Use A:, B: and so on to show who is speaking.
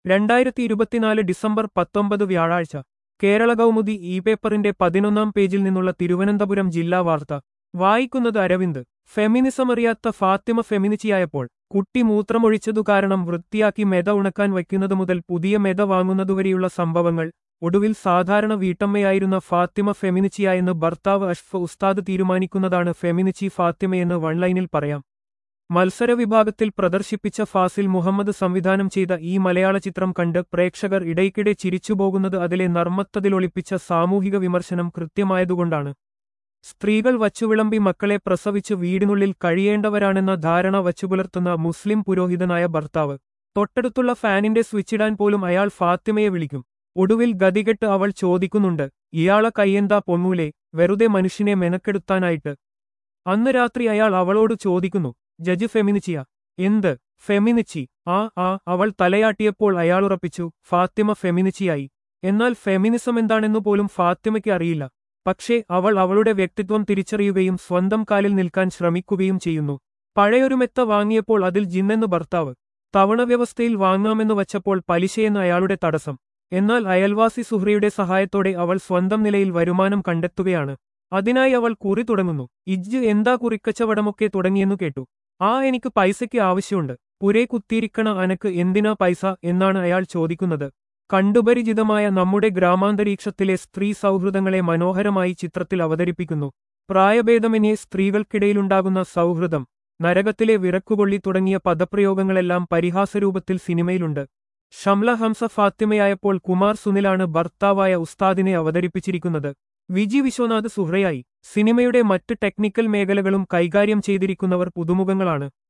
A: രണ്ടായിരത്തി ഇരുപത്തിനാല് ഡിസംബർ പത്തൊമ്പത് വ്യാഴാഴ്ച കേരള കൗമുദി ഇ പേപ്പറിന്റെ പതിനൊന്നാം പേജിൽ നിന്നുള്ള തിരുവനന്തപുരം ജില്ലാ വാർത്ത വായിക്കുന്നത് അരവിന്ദ് ഫെമിനിസം അറിയാത്ത ഫാത്തിമ ഫെമിനിച്ചിയായപ്പോൾ കുട്ടി മൂത്രമൊഴിച്ചതു കാരണം വൃത്തിയാക്കി മെത ഉണക്കാൻ വയ്ക്കുന്നതു മുതൽ പുതിയ മെത വാങ്ങുന്നതുവരെയുള്ള സംഭവങ്ങൾ ഒടുവിൽ സാധാരണ വീട്ടമ്മയായിരുന്ന ഫാത്തിമ ഫെമിനിച്ചിയായെന്ന് ഭർത്താവ് അഷ്ഫ് ഉസ്താദ് തീരുമാനിക്കുന്നതാണ് ഫെമിനിച്ചി ഫാത്തിമയെന്ന് വൺലൈനിൽ പറയാം മത്സര വിഭാഗത്തിൽ പ്രദർശിപ്പിച്ച ഫാസിൽ മുഹമ്മദ് സംവിധാനം ചെയ്ത ഈ മലയാള ചിത്രം കണ്ട് പ്രേക്ഷകർ ഇടയ്ക്കിടെ ചിരിച്ചുപോകുന്നത് അതിലെ നർമ്മത്തതിലൊളിപ്പിച്ച സാമൂഹിക വിമർശനം കൃത്യമായതുകൊണ്ടാണ് സ്ത്രീകൾ വച്ചുവിളമ്പി മക്കളെ പ്രസവിച്ച് വീടിനുള്ളിൽ കഴിയേണ്ടവരാണെന്ന ധാരണ വച്ചുപുലർത്തുന്ന മുസ്ലിം പുരോഹിതനായ ഭർത്താവ് തൊട്ടടുത്തുള്ള ഫാനിന്റെ സ്വിച്ചിടാൻ പോലും അയാൾ ഫാത്തിമയെ വിളിക്കും ഒടുവിൽ ഗതികെട്ട് അവൾ ചോദിക്കുന്നുണ്ട് ഇയാളെ കയ്യെന്താ പൊങ്ങൂലേ വെറുതെ മനുഷ്യനെ മെനക്കെടുത്താനായിട്ട് അന്ന് രാത്രി അയാൾ അവളോട് ചോദിക്കുന്നു ജജ് ഫെമിനിച്ചിയ എന്ത് ഫെമിനിച്ചി ആ ആ അവൾ തലയാട്ടിയപ്പോൾ അയാളുറപ്പിച്ചു ഫാത്തിമ ഫെമിനിച്ചിയായി എന്നാൽ ഫെമിനിസം എന്താണെന്നു പോലും ഫാത്തിമയ്ക്ക് അറിയില്ല പക്ഷേ അവൾ അവളുടെ വ്യക്തിത്വം തിരിച്ചറിയുകയും സ്വന്തം കാലിൽ നിൽക്കാൻ ശ്രമിക്കുകയും ചെയ്യുന്നു പഴയൊരു മെത്ത വാങ്ങിയപ്പോൾ അതിൽ ജിന്നെന്ന് ഭർത്താവ് തവണ വ്യവസ്ഥയിൽ വാങ്ങാമെന്ന് വച്ചപ്പോൾ പലിശയെന്ന് അയാളുടെ തടസ്സം എന്നാൽ അയൽവാസി സുഹ്രയുടെ സഹായത്തോടെ അവൾ സ്വന്തം നിലയിൽ വരുമാനം കണ്ടെത്തുകയാണ് അതിനായി അവൾ കുറി തുടങ്ങുന്നു ഇജ്ജ് എന്താ കുറിക്കച്ചവടമൊക്കെ തുടങ്ങിയെന്നു കേട്ടു ആ എനിക്ക് പൈസയ്ക്ക് ആവശ്യമുണ്ട് പുരേ കുത്തിയിരിക്കണ അനക്ക് എന്തിനാ പൈസ എന്നാണ് അയാൾ ചോദിക്കുന്നത് കണ്ടുപരിചിതമായ നമ്മുടെ ഗ്രാമാന്തരീക്ഷത്തിലെ സ്ത്രീ സൗഹൃദങ്ങളെ മനോഹരമായി ചിത്രത്തിൽ അവതരിപ്പിക്കുന്നു പ്രായഭേദമന്യേ സ്ത്രീകൾക്കിടയിലുണ്ടാകുന്ന സൗഹൃദം നരകത്തിലെ വിറക്കുകൊള്ളി തുടങ്ങിയ പദപ്രയോഗങ്ങളെല്ലാം പരിഹാസരൂപത്തിൽ സിനിമയിലുണ്ട് ഷംല ഹംസ ഫാത്തിമയായപ്പോൾ കുമാർ സുനിലാണ് ഭർത്താവായ ഉസ്താദിനെ അവതരിപ്പിച്ചിരിക്കുന്നത് വിജി വിശ്വനാഥ് സുഹ്രയായി സിനിമയുടെ മറ്റ് ടെക്നിക്കൽ മേഖലകളും കൈകാര്യം ചെയ്തിരിക്കുന്നവർ പുതുമുഖങ്ങളാണ്